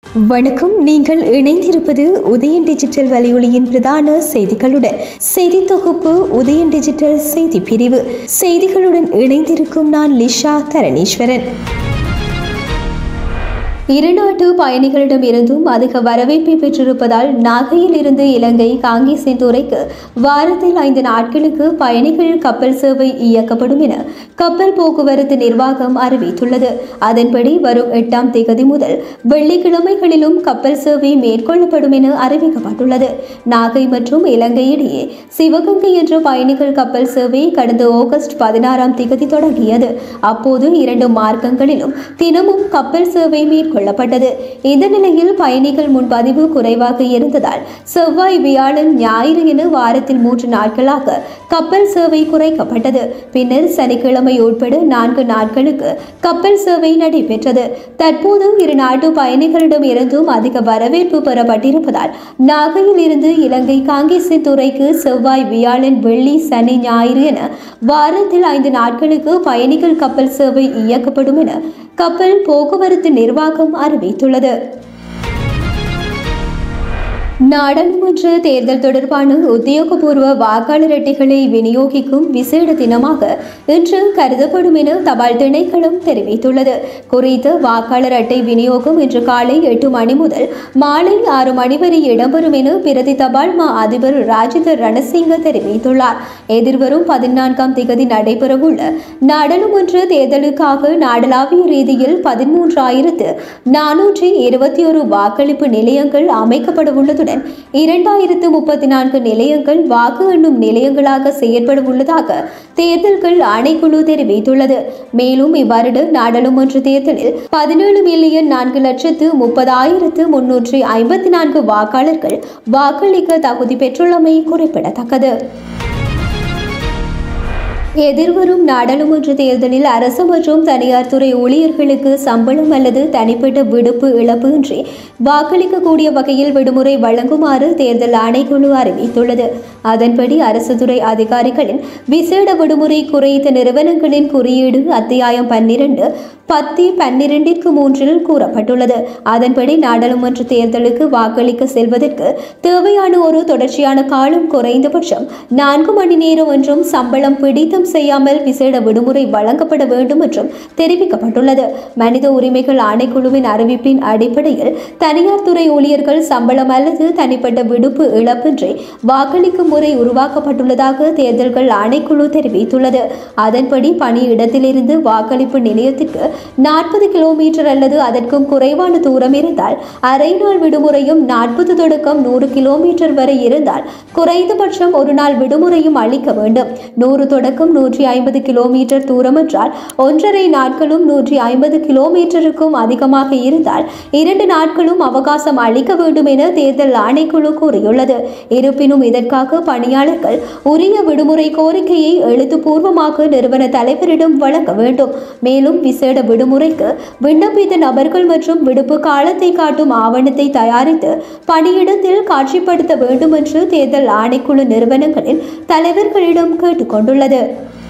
வணக்கம் நீங்கள் இணைந்திருப்பது உதயன் டிஜிட்டல் வலையொலியின் பிரதான செய்திகளுடன் செய்தி தொகுப்பு உதயன் டிஜிட்டல் செய்தி பிரிவு செய்திகளுடன் இணைந்திருக்கும் நான் லிஷா தரணீஸ்வரன் இருநாட்டு பயணிகளிடமிருந்தும் அதிக வரவேற்பை பெற்றிருப்பதால் நாகையில் இருந்து இலங்கை காங்கேசன்துறைக்கு வாரத்தில் ஐந்து நாட்களுக்கு பயணிகள் கப்பல் சேவை இயக்கப்படும் என கப்பல் போக்குவரத்து நிர்வாகம் அறிவித்துள்ளது அதன்படி வரும் எட்டாம் தேதி முதல் வெள்ளிக்கிழமைகளிலும் கப்பல் சேவை மேற்கொள்ளப்படும் என அறிவிக்கப்பட்டுள்ளது நாகை மற்றும் இலங்கை இடையே சிவகங்கை என்ற பயணிகள் கப்பல் சேவை கடந்த ஆகஸ்ட் பதினாறாம் தேதி தொடங்கியது அப்போது இரண்டு மார்க்கங்களிலும் தினமும் கப்பல் சேவை மேற்கொள்ளப்பட்டது இந்த நிலையில் பயணிகள் முன்பதிவு குறைவாக இருந்ததால் செவ்வாய் வியாழன் ஞாயிறு என வாரத்தில் மூன்று நாட்களாக கப்பல் சேவை குறைக்கப்பட்டது பின்னர் சனிக்கிழமை உட்பட நான்கு நாட்களுக்கு கப்பல் சேவை நடைபெற்றது தற்போது இரு நாட்டு பயணிகளிடம் இருந்தும் அதிக வரவேற்பு பெறப்பட்டிருப்பதால் நாகையில் இருந்து இலங்கை காங்கேசன் துறைக்கு செவ்வாய் வியாழன் வெள்ளி சனி ஞாயிறு என வாரத்தில் ஐந்து நாட்களுக்கு பயணிகள் கப்பல் சேவை இயக்கப்படும் என கப்பல் போக்குவரத்து நிர்வாகம் அறிவித்துள்ளது நாடாளுமன்ற தேர்தல் தொடர்பான உத்தியோகபூர்வ வாக்காளர் அட்டைகளை விநியோகிக்கும் விசேட தினமாக இன்று கருதப்படும் என தபால் திணைக்களம் தெரிவித்துள்ளது குறித்த வாக்காளர் அட்டை விநியோகம் இன்று காலை எட்டு மணி முதல் மாலை ஆறு மணி வரை இடம்பெறும் என பிரதி தபால் மா அதிபர் ராஜித ரணசிங்க தெரிவித்துள்ளார் எதிர்வரும் பதினான்காம் திகதி நடைபெறவுள்ள நாடாளுமன்ற தேர்தலுக்காக நாடளாவிய ரீதியில் பதிமூன்றாயிரத்து நானூற்றி இருபத்தி ஒரு வாக்களிப்பு நிலையங்கள் அமைக்கப்பட உள்ளதுடன் இரண்டாயிரத்து முப்பத்தி நான்கு நிலையங்கள் வாக்கு எண்ணும் நிலையங்களாக செயற்பட உள்ளதாக தேர்தல்கள் ஆணைக்குழு தெரிவித்துள்ளது மேலும் இவ்வருட நாடாளுமன்ற தேர்தலில் பதினேழு மில்லியன் நான்கு லட்சத்து முப்பதாயிரத்து முன்னூற்றி ஐம்பத்தி நான்கு வாக்காளர்கள் வாக்களிக்க தகுதி பெற்றுள்ளமை குறிப்பிடத்தக்கது எதிர்வரும் நாடாளுமன்ற தேர்தலில் அரசு மற்றும் தனியார் துறை ஊழியர்களுக்கு சம்பளம் அல்லது தனிப்பட்ட விடுப்பு இழப்பு இன்றி வாக்களிக்கக்கூடிய வகையில் விடுமுறை வழங்குமாறு தேர்தல் ஆணைக்குழு அறிவித்துள்ளது அதன்படி அரசு துறை அதிகாரிகளின் விசேட விடுமுறை குறைத்த நிறுவனங்களின் குறியீடு அத்தியாயம் பன்னிரண்டு பத்தி பன்னிரண்டிற்கு மூன்றில் கூறப்பட்டுள்ளது அதன்படி நாடாளுமன்ற தேர்தலுக்கு வாக்களிக்க செல்வதற்கு தேவையான ஒரு தொடர்ச்சியான காலம் குறைந்தபட்சம் நான்கு மணி நேரம் என்றும் சம்பளம் பிடித்தம் செய்யாமல் விசேட விடுமுறை வழங்கப்பட வேண்டும் என்றும் தெரிவிக்கப்பட்டுள்ளது மனித உரிமைகள் ஆணைக்குழுவின் அறிவிப்பின் அடிப்படையில் தனியார் துறை ஊழியர்கள் சம்பளம் அல்லது தனிப்பட்ட விடுப்பு இழப்பின்றி வாக்களிக்கும் முறை உருவாக்கப்பட்டுள்ளதாக தேர்தல்கள் ஆணைக்குழு தெரிவித்துள்ளது அதன்படி பணியிடத்திலிருந்து வாக்களிப்பு நிலையத்திற்கு நாற்பது கிலோமீட்டர் அல்லது அதற்கும் குறைவான தூரம் இருந்தால் அரை நாள் விடுமுறையும் நாற்பது தொடக்கம் நூறு கிலோமீட்டர் வரை இருந்தால் குறைந்தபட்சம் ஒரு நாள் விடுமுறையும் அளிக்க வேண்டும் நூறு தொடக்கம் நூற்றி ஐம்பது கிலோமீட்டர் தூரம் என்றால் ஒன்றரை நாட்களும் நூற்றி ஐம்பது கிலோமீட்டருக்கும் அதிகமாக இருந்தால் இரண்டு நாட்களும் அவகாசம் அளிக்க வேண்டும் என தேர்தல் ஆணைக்குழு கூறியுள்ளது இருப்பினும் இதற்காக பணியாளர்கள் உரிய விடுமுறை கோரிக்கையை எழுத்துப்பூர்வமாக நிறுவன தலைவரிடம் வழங்க வேண்டும் மேலும் விசேட விடுமுறைக்கு விண்ணப்பித்த நபர்கள் மற்றும் விடுப்பு காலத்தை காட்டும் ஆவணத்தை தயாரித்து பணியிடத்தில் காட்சிப்படுத்த வேண்டும் என்று தேர்தல் ஆணைக்குழு நிறுவனங்களின் தலைவர்களிடம் கேட்டுக்கொண்டுள்ளது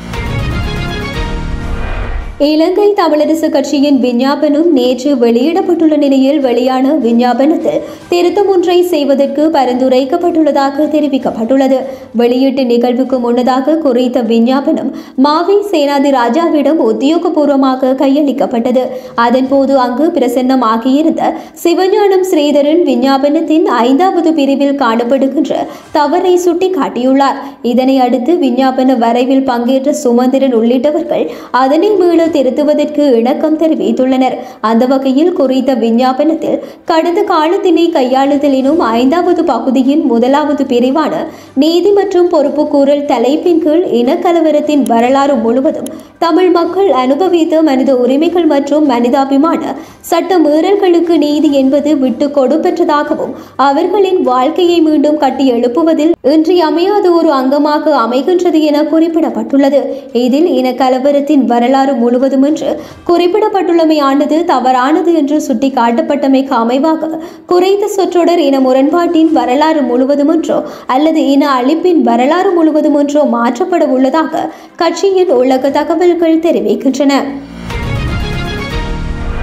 இலங்கை தமிழரசு கட்சியின் விஞ்ஞாபனம் நேற்று வெளியிடப்பட்டுள்ள நிலையில் வெளியான விஞ்ஞாபனத்தில் திருத்தம் ஒன்றை செய்வதற்கு பரிந்துரைக்கப்பட்டுள்ளதாக தெரிவிக்கப்பட்டுள்ளது வெளியீட்டு நிகழ்வுக்கு முன்னதாக குறித்த விஞ்ஞாபனம் மாவி சேனாதி ராஜாவிடம் உத்தியோகபூர்வமாக கையளிக்கப்பட்டது அதன்போது அங்கு பிரசன்னமாகியிருந்த சிவஞானம் ஸ்ரீதரன் விஞ்ஞாபனத்தின் ஐந்தாவது பிரிவில் காணப்படுகின்ற தவறை சுட்டிக்காட்டியுள்ளார் இதனை அடுத்து விஞ்ஞாபன வரைவில் பங்கேற்ற சுமந்திரன் உள்ளிட்டவர்கள் அதனை மீள திருத்துவதற்கு இணக்கம் தெரிவித்துள்ளனர் அந்த வகையில் குறித்த விஞ்ஞாபனத்தில் கடந்த காலத்தினை கையாளுதல் எனும் ஐந்தாவது பகுதியின் முதலாவது பிரிவான நீதி மற்றும் பொறுப்புக்கூறல் தலைப்பின் கீழ் இனக்கலவரத்தின் வரலாறு முழுவதும் தமிழ் மக்கள் அனுபவித்த மனித உரிமைகள் மற்றும் மனிதாபிமான சட்ட மீறல்களுக்கு நீதி என்பது விட்டு கொடுப்பெற்றதாகவும் அவர்களின் வாழ்க்கையை மீண்டும் கட்டி எழுப்புவதில் இன்றியமையாத ஒரு அங்கமாக அமைகின்றது என குறிப்பிடப்பட்டுள்ளது இதில் இனக்கலவரத்தின் வரலாறு முழுவதும் என்று குறிப்பிடப்பட்டுள்ளமையானது தவறானது என்று சுட்டிக்காட்டப்பட்டமைக்கு அமைவாக குறைந்த சொற்றொடர் இன முரண்பாட்டின் வரலாறு முழுவதும் என்றோ அல்லது இன அழிப்பின் வரலாறு முழுவதும் என்றோ மாற்றப்பட உள்ளதாக கட்சியின் உள்ளக தகவல்கள் தெரிவிக்கின்றன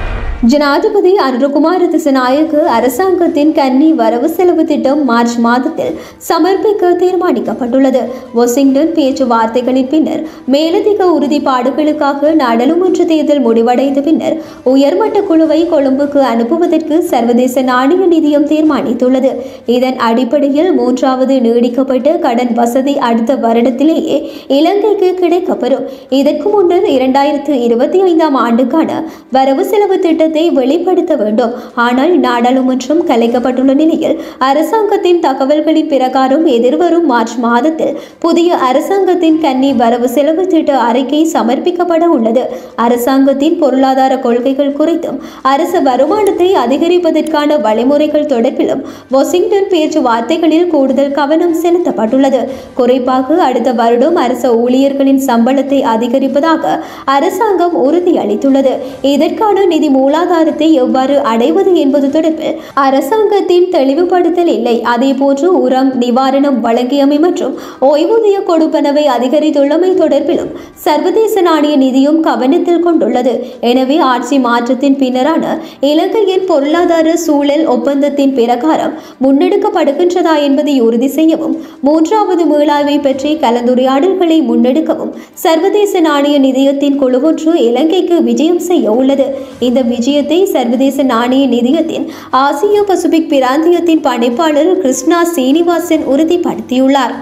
ஜனாதிபதி அனுரகுமார திசநாயக்கு அரசாங்கத்தின் கன்னி வரவு செலவு திட்டம் மார்ச் மாதத்தில் சமர்ப்பிக்க தீர்மானிக்கப்பட்டுள்ளது வாஷிங்டன் பேச்சுவார்த்தைகளின் பின்னர் மேலதிக உறுதிப்பாடுகளுக்காக நாடாளுமன்ற தேர்தல் முடிவடைந்த பின்னர் உயர்மட்ட குழுவை கொழும்புக்கு அனுப்புவதற்கு சர்வதேச நாணய நிதியம் தீர்மானித்துள்ளது இதன் அடிப்படையில் மூன்றாவது நீடிக்கப்பட்ட கடன் வசதி அடுத்த வருடத்திலேயே இலங்கைக்கு கிடைக்கப்பெறும் இதற்கு முன்னர் இரண்டாயிரத்து இருபத்தி ஐந்தாம் ஆண்டுக்கான வரவு செலவு திட்டத்தை வெளிப்படுத்த வேண்டும் ஆனால் நாடாளுமன்றம் கலைக்கப்பட்டுள்ள நிலையில் அரசாங்கத்தின் தகவல்களின் பிரகாரம் எதிர்வரும் மார்ச் மாதத்தில் புதிய அரசாங்கத்தின் கன்னி வரவு செலவு திட்ட அறிக்கை சமர்ப்பிக்கப்பட உள்ளது அரசாங்கத்தின் பொருளாதார கொள்கைகள் குறித்தும் அரசு வருமானத்தை அதிகரிப்பதற்கான வழிமுறைகள் தொடர்பிலும் வாஷிங்டன் பேச்சுவார்த்தைகளில் கூடுதல் கவனம் செலுத்தப்பட்டுள்ளது குறிப்பாக அடுத்த வருடம் அரசு ஊழியர்களின் சம்பளத்தை அதிகரிப்பதாக அரசாங்கம் உறுதியளித்துள்ளது இதற்கான நிதி மூலாதாரத்தை எவ்வாறு அடைவது என்பது தொடர்பில் அரசாங்கத்தின் தெளிவுபடுத்தல் இல்லை அதேபோன்று உரம் நிவாரணம் வழங்கியமை மற்றும் ஓய்வூதிய கொடுப்பனவை அதிகரித்துள்ளமை தொடர்பிலும் சர்வதேச நாணய நிதியும் கவனத்தில் கொண்டுள்ளது எனவே ஆட்சி மாற்றத்தின் பின்னரான இலங்கையின் பொருளாதார சூழல் ஒப்பந்தத்தின் பிரகாரம் முன்னெடுக்கப்படுகின்றதா என்பதை உறுதி செய்யவும் மூன்றாவது மீளாய்வை பற்றி கலந்துரையாடல்களை முன்னெடுக்கவும் சர்வதேச நாணய நிதியத்தின் குழு ஒன்று இலங்கைக்கு விஜயம் செய்ய உள்ளது இந்த விஜயத்தை சர்வதேச நாணய நிதியத்தின் ஆசிய பசிபிக் பிராந்தியத்தின் பணிப்பாளர் கிருஷ்ணா சீனிவாசன் உறுதிப்படுத்தியுள்ளார்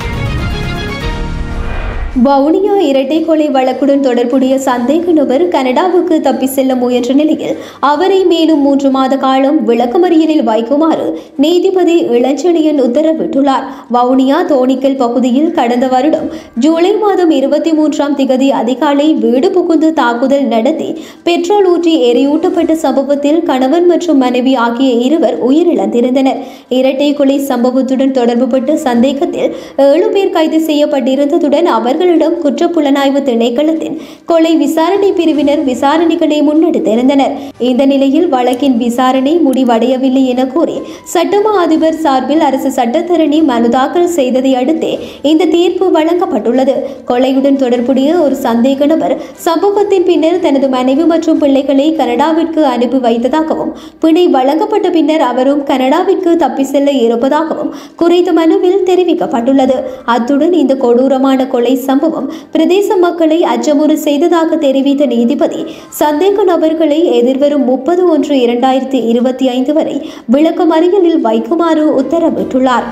வவுனியா இரட்டை கொலை வழக்குடன் தொடர்புடைய சந்தேக நபர் கனடாவுக்கு தப்பி செல்ல முயன்ற நிலையில் அவரை மேலும் மூன்று மாத காலம் விளக்கமறியலில் வைக்குமாறு நீதிபதி இளஞ்செழியன் உத்தரவிட்டுள்ளார் வவுனியா தோணிக்கல் பகுதியில் கடந்த வருடம் ஜூலை மாதம் இருபத்தி மூன்றாம் திகதி அதிகாலை வீடு புகுந்து தாக்குதல் நடத்தி பெட்ரோல் ஊற்றி எரியூட்டப்பட்ட சம்பவத்தில் கணவன் மற்றும் மனைவி ஆகிய இருவர் உயிரிழந்திருந்தனர் இரட்டை கொலை சம்பவத்துடன் தொடர்புபட்ட சந்தேகத்தில் ஏழு பேர் கைது செய்யப்பட்டிருந்ததுடன் அவர்களிடம் குற்றப்புலனாய்வு திணைக்களத்தின் கொலை விசாரணை பிரிவினர் விசாரணைகளை முன்னெடுத்திருந்தனர் இந்த நிலையில் வழக்கின் விசாரணை முடிவடையவில்லை என கூறி சட்டமா அதிபர் சார்பில் அரசு சட்டத்தரணி மனு தாக்கல் செய்ததை அடுத்தே இந்த தீர்ப்பு வழங்கப்பட்டுள்ளது கொலையுடன் தொடர்புடைய ஒரு சந்தேக நபர் சம்பவத்தின் பின்னர் தனது மனைவி மற்றும் பிள்ளைகளை கனடாவிற்கு அனுப்பி வைத்ததாகவும் பிணை வழங்கப்பட்ட பின்னர் அவரும் கனடாவிற்கு தப்பி செல்ல இருப்பதாகவும் குறித்த மனுவில் தெரிவிக்கப்பட்டுள்ளது அத்துடன் இந்த கொடூரமான கொலை சம்பவம் பிரதேச மக்களை அச்சமுறு செய்ததாக தெரிவித்த நீதிபதி சந்தேக நபர்களை எதிர்வரும் முப்பது ஒன்று இரண்டாயிரத்தி இருபத்தி ஐந்து வரை விளக்கமறியலில் வைக்குமாறு உத்தரவிட்டுள்ளார்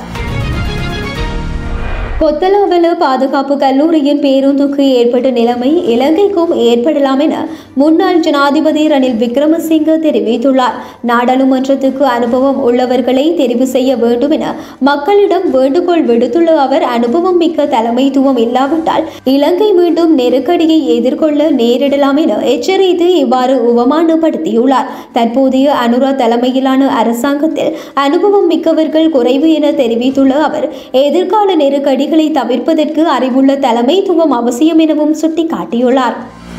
கொத்தலாவல பாதுகாப்பு கல்லூரியின் பேருந்துக்கு ஏற்பட்ட நிலைமை இலங்கைக்கும் ஏற்படலாம் என முன்னாள் ஜனாதிபதி ரணில் விக்ரமசிங்க தெரிவித்துள்ளார் நாடாளுமன்றத்துக்கு அனுபவம் உள்ளவர்களை தெரிவு செய்ய வேண்டும் என மக்களிடம் வேண்டுகோள் விடுத்துள்ள அவர் அனுபவம் மிக்க தலைமைத்துவம் இல்லாவிட்டால் இலங்கை மீண்டும் நெருக்கடியை எதிர்கொள்ள நேரிடலாம் என எச்சரித்து இவ்வாறு உவமானப்படுத்தியுள்ளார் தற்போதைய அனுரா தலைமையிலான அரசாங்கத்தில் அனுபவம் மிக்கவர்கள் குறைவு என தெரிவித்துள்ள அவர் எதிர்கால நெருக்கடிகளை தவிர்ப்பதற்கு அறிவுள்ள தலைமைத்துவம் அவசியம் எனவும் சுட்டிக்காட்டியுள்ளார்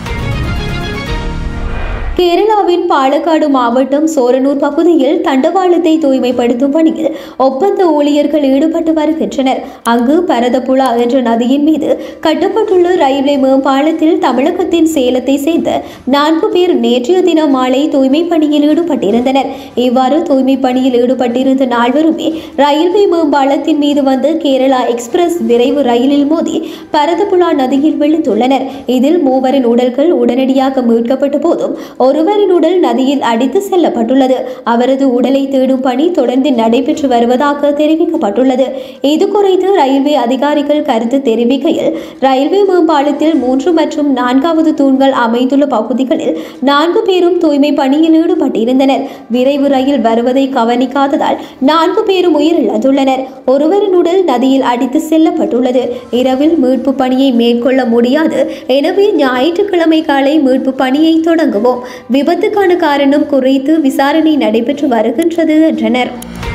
கேரளாவின் பாலக்காடு மாவட்டம் சோரனூர் பகுதியில் தண்டவாளத்தை தூய்மைப்படுத்தும் பணியில் ஒப்பந்த ஊழியர்கள் ஈடுபட்டு வருகின்றனர் அங்கு பரதப்புழா என்ற நதியின் மீது கட்டப்பட்டுள்ள ரயில்வே மேம்பாலத்தில் தமிழகத்தின் சேலத்தை சேர்ந்த நான்கு பேர் நேற்றைய தினம் மாலை தூய்மை பணியில் ஈடுபட்டிருந்தனர் இவ்வாறு தூய்மை பணியில் ஈடுபட்டிருந்த நால்வருமே ரயில்வே மேம்பாலத்தின் மீது வந்து கேரளா எக்ஸ்பிரஸ் விரைவு ரயிலில் மோதி பரதப்புழா நதியில் விழுந்துள்ளனர் இதில் மூவரின் உடல்கள் உடனடியாக மீட்கப்பட்ட போதும் ஒருவரின் உடல் நதியில் அடித்து செல்லப்பட்டுள்ளது அவரது உடலை தேடும் பணி தொடர்ந்து நடைபெற்று வருவதாக தெரிவிக்கப்பட்டுள்ளது இது குறித்து ரயில்வே அதிகாரிகள் கருத்து தெரிவிக்கையில் ரயில்வே மேம்பாலத்தில் மூன்று மற்றும் நான்காவது தூண்கள் அமைந்துள்ள பகுதிகளில் நான்கு பேரும் தூய்மை பணியில் ஈடுபட்டிருந்தனர் விரைவு ரயில் வருவதை கவனிக்காததால் நான்கு பேரும் உயிரிழந்துள்ளனர் ஒருவரின் உடல் நதியில் அடித்து செல்லப்பட்டுள்ளது இரவில் மீட்பு பணியை மேற்கொள்ள முடியாது எனவே ஞாயிற்றுக்கிழமை காலை மீட்பு பணியை தொடங்குவோம் விபத்துக்கான காரணம் குறித்து விசாரணை நடைபெற்று வருகின்றது என்றனர்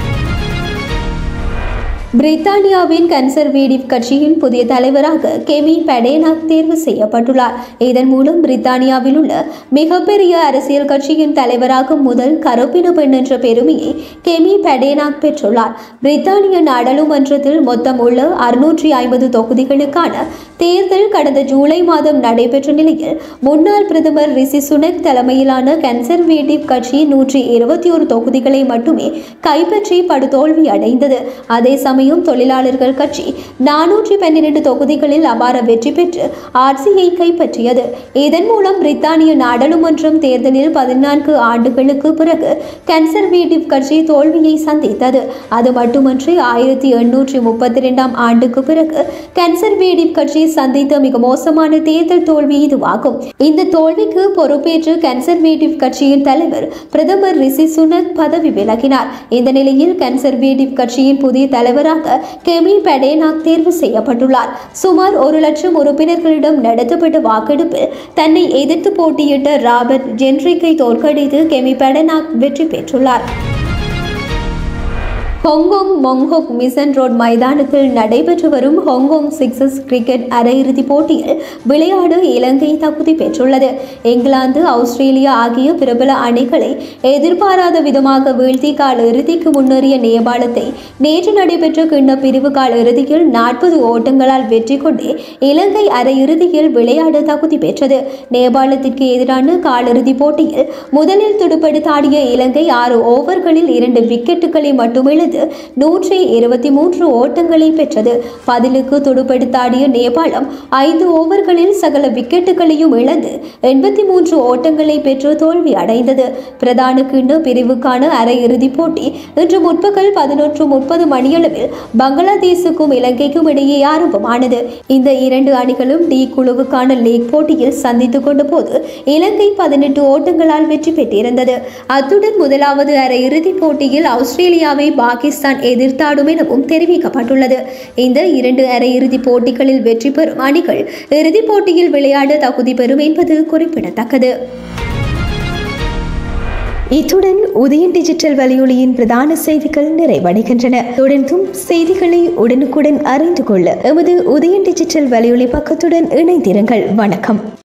பிரித்தானியாவின் கன்சர்வேட்டிவ் கட்சியின் புதிய தலைவராக கெமி பெடேனாக் தேர்வு செய்யப்பட்டுள்ளார் இதன் மூலம் பிரித்தானியாவில் உள்ள மிகப்பெரிய அரசியல் கட்சியின் தலைவராக முதல் கருப்பின பெண் என்ற பெருமையை கெமி பெடேனாக் பெற்றுள்ளார் பிரித்தானிய நாடாளுமன்றத்தில் மொத்தம் உள்ள அறுநூற்றி ஐம்பது தொகுதிகளுக்கான தேர்தல் கடந்த ஜூலை மாதம் நடைபெற்ற நிலையில் முன்னாள் பிரதமர் ரிஷி சுனக் தலைமையிலான கன்சர்வேட்டிவ் கட்சி நூற்றி இருபத்தி ஒரு தொகுதிகளை மட்டுமே கைப்பற்றி படுதோல்வி அடைந்தது அதே சமயம் தொழிலாளர்கள் கட்சி நானூற்றி பன்னிரண்டு தொகுதிகளில் அபார வெற்றி பெற்று ஆட்சியை கைப்பற்றியது இதன் மூலம் பிரித்தானிய நாடாளுமன்றம் தேர்தலில் பதினான்கு ஆண்டுகளுக்கு பிறகு கன்சர்வேட்டிவ் கட்சி தோல்வியை சந்தித்தது அது மட்டுமன்றி ஆயிரத்தி எண்ணூற்றி முப்பத்தி இரண்டாம் ஆண்டுக்கு பிறகு கன்சர்வேட்டிவ் கட்சி சந்தித்த மிக மோசமான தேர்தல் தோல்வி இதுவாகும் இந்த தோல்விக்கு பொறுப்பேற்று கன்சர்வேட்டிவ் கட்சியின் தலைவர் பிரதமர் ரிஷி சுனக் பதவி விலகினார் இந்த நிலையில் கன்சர்வேட்டிவ் கட்சியின் புதிய தலைவராக கெமி பெடேனாக் தேர்வு செய்யப்பட்டுள்ளார் சுமார் ஒரு லட்சம் உறுப்பினர்களிடம் நடத்தப்பட்ட வாக்கெடுப்பில் தன்னை எதிர்த்து போட்டியிட்ட ராபர்ட் ஜென்ரிக்கை தோற்கடித்து கெமி பெடனாக் வெற்றி பெற்றுள்ளார் ஹாங்காங் மொங்ஹோக் மிசன் ரோட் மைதானத்தில் நடைபெற்று வரும் ஹாங்காங் சிக்ஸஸ் கிரிக்கெட் அரையிறுதிப் போட்டியில் விளையாட இலங்கை தகுதி பெற்றுள்ளது இங்கிலாந்து ஆஸ்திரேலியா ஆகிய பிரபல அணிகளை எதிர்பாராத விதமாக வீழ்த்தி கால் இறுதிக்கு முன்னேறிய நேபாளத்தை நேற்று நடைபெற்ற கிண்ண பிரிவு கால் இறுதியில் நாற்பது ஓட்டங்களால் வெற்றி கொண்டு இலங்கை அரையிறுதியில் விளையாட தகுதி பெற்றது நேபாளத்திற்கு எதிரான காலிறுதிப் போட்டியில் முதலில் துடுப்படுத்தாடிய இலங்கை ஆறு ஓவர்களில் இரண்டு விக்கெட்டுகளை மட்டுமிழந்து நூற்றி இருபத்தி மூன்று ஓட்டங்களை பெற்றது பதிலுக்கு துடுப்படுத்தாடிய நேபாளம் ஐந்து ஓவர்களில் சகல விக்கெட்டுகளையும் இழந்து எண்பத்தி மூன்று ஓட்டங்களை பெற்று தோல்வி அடைந்தது பிரதான கிண்ண பிரிவுக்கான அரையிறுதிப் போட்டி இன்று முற்பகல் பதினொன்று முப்பது மணியளவில் பங்களாதேசுக்கும் இலங்கைக்கும் இடையே ஆரம்பமானது இந்த இரண்டு அணிகளும் டி குழுவுக்கான லீக் போட்டியில் சந்தித்துக் கொண்ட போது இலங்கை பதினெட்டு ஓட்டங்களால் வெற்றி பெற்றிருந்தது அத்துடன் முதலாவது அரையிறுதிப் போட்டியில் ஆஸ்திரேலியாவை பாகிஸ்தான் எதிர்த்தாடும் எனவும் தெரிவிக்கப்பட்டுள்ளது இந்த இரண்டு அரையிறுதிப் போட்டிகளில் வெற்றி பெறும் அணிகள் இறுதிப் போட்டியில் விளையாட தகுதி பெறும் என்பது குறிப்பிடத்தக்கது இத்துடன் உதயன் டிஜிட்டல் வலையொலியின் பிரதான செய்திகள் நிறைவடைகின்றன தொடர்ந்தும் செய்திகளை உடனுக்குடன் அறிந்து கொள்ள எமது உதயன் டிஜிட்டல் வலையொலி பக்கத்துடன் இணைந்திருங்கள் வணக்கம்